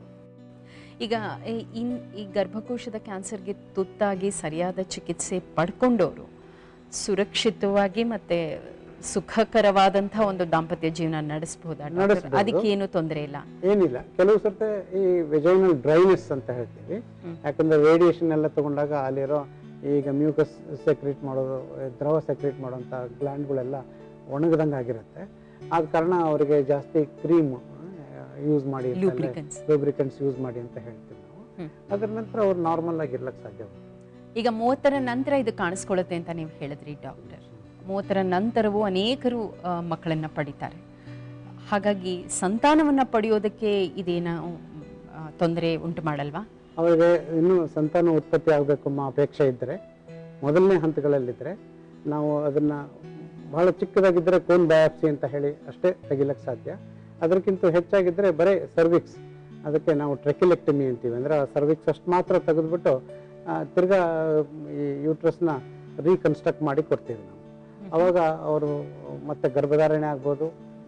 ಈಗ ಈ- ಇನ್ ಈ ಗರ್ಭಕೋಶದ ಕ್ಯಾನ್ಸರ್ಗೆ ತುತ್ತಾಗಿ ಸರಿಯಾದ ಚಿಕಿತ್ಸೆ ಪಡ್ಕೊಂಡವರು ಸುರಕ್ಷಿತವಾಗಿ ಮತ್ತೆ ಸುಖಕರವಾದಂತಹ ಒಂದು ದಾಂಪತ್ಯ ಜೀವನ ನಡೆಸಬಹುದಾ ನಡೆಸ್ಬೋದು. ಅದಕ್ಕೆ ಏನು ತೊಂದರೆ ಇಲ್ಲ ಏನಿಲ್ಲ ಕೆಲವು ಸರ್ತೆ ಈ ವೆಜೈನಲ್ ಡ್ರೈನೆಸ್ ಅಂತ ಹೇಳ್ತೀವಿ ಹ್ಮ್. ಯಾಕಂದ್ರೆ ರೇಡಿಯೇಷನ್ ಎಲ್ಲ ತಗೊಂಡಾಗ ಅಲ್ಲಿರೋ ಈಗ ಮ್ಯೂಕಸ್ ಸೆಕ್ರೇಟ್ ಮಾಡೋದು ದ್ರವ ಸೆಕ್ರೇಟ್ ಮಾಡೋಂಥ ಗ್ಲ್ಯಾಂಡ್ಗಳೆಲ್ಲ ಒಣಗದಂಗೆ ಆಗಿರುತ್ತೆ ಆದ ಕಾರಣ ಅವರಿಗೆ ಜಾಸ್ತಿ ಕ್ರೀಮ್ ಯೂಸ್ ಮಾಡಿ ಲೂಬ್ರಿಕನ್ಸ್ ಲೂಬ್ರಿಕೆಂಟ್ಸ್ ಯೂಸ್ ಮಾಡಿ ಅಂತ ಹೇಳ್ತೀವಿ ನಾವು ಹ್ಮ್. ಅದ್ರ ನಂತರ ಅವ್ರು ನಾರ್ಮಲ್ ಆಗಿ ಇರ್ಲಕ್ಕೆ ಸಾಧ್ಯ ಈಗ ಮೂವತ್ತರ ನಂತರ ಇದು ಕಾಣಿಸ್ಕೊಳ್ಳುತ್ತೆ ಅಂತ ನೀವು ಹೇಳಿದ್ರಿ ಡಾಕ್ಟರ್ ಮೂವತ್ತರ ನಂತರವೂ ಅನೇಕರು ಆ, ಮಕ್ಕಳನ್ನ ಪಡಿತಾರೆ ಹಾಗಾಗಿ ಸಂತಾನವನ್ನ ಪಡೆಯೋದಕ್ಕೆ ಇದೇನೋ ಆ, ತೊಂದರೆ ಉಂಟು ಮಾಡಲ್ವಾ ಅವರಿಗೆ ಇನ್ನೂ ಸಂತಾನ ಉತ್ಪತ್ತಿ ಆಗಬೇಕು ಅನ್ನೋ ಅಪೇಕ್ಷೆ ಇದ್ದರೆ ಮೊದಲನೇ ಹಂತಗಳಲ್ಲಿದ್ದರೆ ನಾವು ಅದನ್ನು ಬಹಳ ಚಿಕ್ಕದಾಗಿದ್ದರೆ ಕೋನ್ ಬಯಾಪ್ಸಿ ಅಂತ ಹೇಳಿ ಅಷ್ಟೇ ತೆಗಿಲಕ್ಕೆ ಸಾಧ್ಯ ಅದಕ್ಕಿಂತ ಹೆಚ್ಚಾಗಿದ್ದರೆ ಬರೀ ಸರ್ವಿಕ್ಸ್ ಅದಕ್ಕೆ ನಾವು ಟ್ರೆಕಿಲೆಕ್ಟಮಿ ಅಂತೀವಿ ಅಂದರೆ ಆ ಸರ್ವಿಕ್ಸ್ ಅಷ್ಟು ಮಾತ್ರ ತೆಗೆದುಬಿಟ್ಟು ಆ, ತಿರ್ಗಾ ಈ ಯೂಟ್ರಸ್ನ ರೀಕನ್ಸ್ಟ್ರಕ್ಟ್ ಮಾಡಿ ಕೊಡ್ತೀವಿ ನಾವು ಅವಾಗ ಅವರು ಮತ್ತೆ ಗರ್ಭಧಾರಣೆ ಆಗ್ಬೋದು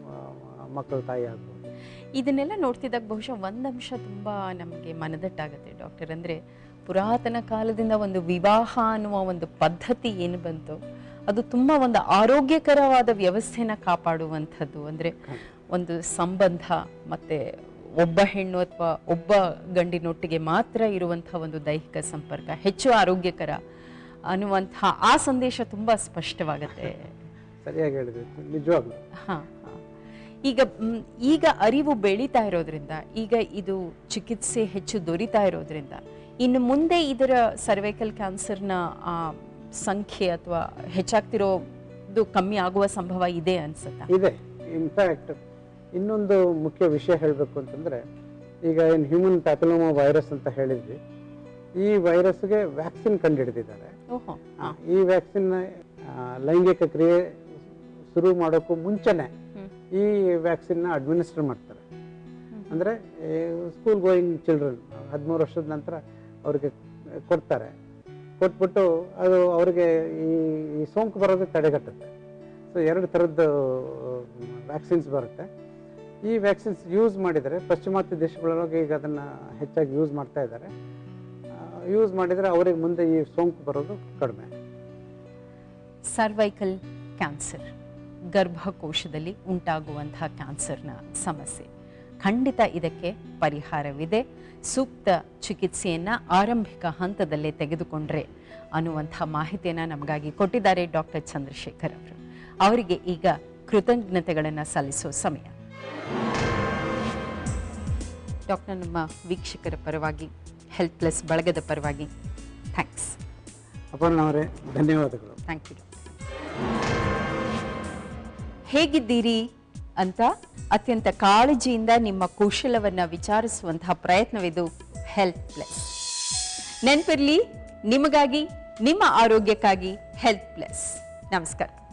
ಮಕ್ಕಳ ತಾಯಿ ಆಗ್ಬೋದು ಇದನ್ನೆಲ್ಲ ನೋಡ್ತಿದ್ದಾಗ ಬಹುಶಃ ಒಂದು ಅಂಶ ತುಂಬ ನಮಗೆ ಮನದಟ್ಟಾಗುತ್ತೆ ಡಾಕ್ಟರ್ ಅಂದರೆ ಪುರಾತನ ಕಾಲದಿಂದ ಒಂದು ವಿವಾಹ ಅನ್ನುವ ಒಂದು ಪದ್ಧತಿ ಏನು ಬಂತು ಅದು ತುಂಬ ಒಂದು ಆರೋಗ್ಯಕರವಾದ ವ್ಯವಸ್ಥೆನ ಕಾಪಾಡುವಂಥದ್ದು ಅಂದರೆ ಒಂದು ಸಂಬಂಧ ಮತ್ತೆ ಒಬ್ಬ ಹೆಣ್ಣು ಅಥವಾ ಒಬ್ಬ ಗಂಡಿನೊಟ್ಟಿಗೆ ಮಾತ್ರ ಇರುವಂಥ ಒಂದು ದೈಹಿಕ ಸಂಪರ್ಕ ಹೆಚ್ಚು ಆರೋಗ್ಯಕರ ಅನ್ನುವಂಥ ಆ ಸಂದೇಶ ತುಂಬ ಸ್ಪಷ್ಟವಾಗುತ್ತೆ ಸರಿಯಾಗಿ ಹೇಳಿದ್ವಿ ನಿಜವಾಗ್ಲೂ ಹಾ, ಹಾ. ಈಗ ಮ್, ಈಗ ಅರಿವು ಬೆಳೀತಾ ಇರೋದ್ರಿಂದ ಈಗ ಇದು ಚಿಕಿತ್ಸೆ ಹೆಚ್ಚು ದೊರೀತಾ ಇರೋದ್ರಿಂದ ಇನ್ನು ಮುಂದೆ ಇದರ ಸರ್ವೈಕಲ್ ಕ್ಯಾನ್ಸರ್ನ ಸಂಖ್ಯೆ ಅಥವಾ ಹೆಚ್ಚಾಗ್ತಿರೋದು ಕಮ್ಮಿ ಆಗುವ ಸಂಭವ ಇದೆ ಅನ್ಸುತ್ತಾ ಇದೆ ಇನ್ಫ್ಯಾಕ್ಟ್ ಇನ್ನೊಂದು ಮುಖ್ಯ ವಿಷಯ ಹೇಳಬೇಕು ಅಂತಂದ್ರೆ ಈಗ ಏನು ಹ್ಯೂಮನ್ ಪ್ಯಾಪಿಲೋಮಾ ವೈರಸ್ ಅಂತ ಹೇಳಿದ್ವಿ ಈ ವೈರಸ್ಗೆ ವ್ಯಾಕ್ಸಿನ್ ಕಂಡುಹಿಡಿದಿದ್ದಾರೆ ಓಹೋ ಆ, ಈ ವ್ಯಾಕ್ಸಿನ್ ಲೈಂಗಿಕ ಕ್ರಿಯೆ ಶುರು ಮಾಡೋಕ್ಕೂ ಮುಂಚೆನೆ ಹ್ಮ್. ಈ ವ್ಯಾಕ್ಸಿನ್ನ ಅಡ್ಮಿನಿಸ್ಟರ್ ಮಾಡ್ತಾರೆ ಅಂದರೆ ಸ್ಕೂಲ್ ಗೋಯಿಂಗ್ ಚಿಲ್ಡ್ರನ್ ಹದಿಮೂರು ವರ್ಷದ ನಂತರ ಅವ್ರಿಗೆ ಕೊಡ್ತಾರೆ ಕೊಟ್ಬಿಟ್ಟು ಅದು ಅವರಿಗೆ ಈ ಈ ಸೋಂಕು ಬರೋದು ತಡೆಗಟ್ಟುತ್ತೆ ಸೊ ಎರಡು ಥರದ್ದು ವ್ಯಾಕ್ಸಿನ್ಸ್ ಬರುತ್ತೆ ಈ ವ್ಯಾಕ್ಸಿನ್ಸ್ ಯೂಸ್ ಮಾಡಿದರೆ ಪಾಶ್ಚಿಮಾತ್ಯ ದೇಶಗಳೊಳಗೆ ಈಗ ಅದನ್ನು ಹೆಚ್ಚಾಗಿ ಯೂಸ್ ಮಾಡ್ತಾ ಇದ್ದಾರೆ ಯೂಸ್ ಮಾಡಿದರೆ ಅವರಿಗೆ ಮುಂದೆ ಈ ಸೋಂಕು ಬರೋದು ಕಡಿಮೆ ಸರ್ವೈಕಲ್ ಕ್ಯಾನ್ಸರ್ ಗರ್ಭಕೋಶದಲ್ಲಿ ಉಂಟಾಗುವಂತಹ ಕ್ಯಾನ್ಸರ್ನ ಸಮಸ್ಯೆ ಖಂಡಿತ ಇದಕ್ಕೆ ಪರಿಹಾರವಿದೆ ಸೂಕ್ತ ಚಿಕಿತ್ಸೆಯನ್ನು ಆರಂಭಿಕ ಹಂತದಲ್ಲೇ ತೆಗೆದುಕೊಂಡ್ರೆ ಅನ್ನುವಂಥ ಮಾಹಿತಿಯನ್ನು ನಮಗಾಗಿ ಕೊಟ್ಟಿದ್ದಾರೆ ಡಾಕ್ಟರ್ ಚಂದ್ರಶೇಖರ್ ಅವರು ಅವರಿಗೆ ಈಗ ಕೃತಜ್ಞತೆಗಳನ್ನು ಸಲ್ಲಿಸೋ ಸಮಯ ಡಾಕ್ಟರ್ ನಮ್ಮ ವೀಕ್ಷಕರ ಪರವಾಗಿ ಹೆಲ್ತ್ ಪ್ಲಸ್ ಬಳಗದ ಪರವಾಗಿ ಥ್ಯಾಂಕ್ಸ್ ಅಪರ್ಣ ಅವರೇ ಧನ್ಯವಾದಗಳು ಥ್ಯಾಂಕ್ ಯು ಹೇಗಿದ್ದೀರಿ ಅಂತ ಅತ್ಯಂತ ಕಾಳಜಿಯಿಂದ ನಿಮ್ಮ ಕೌಶಲವನ್ನು ವಿಚಾರಿಸುವಂತಹ ಪ್ರಯತ್ನವಿದು ಹೆಲ್ತ್ ಪ್ಲಸ್ ನೆನಪಿರ್ಲಿ ನಿಮಗಾಗಿ ನಿಮ್ಮ ಆರೋಗ್ಯಕ್ಕಾಗಿ ಹೆಲ್ತ್ ಪ್ಲಸ್ ನಮಸ್ಕಾರ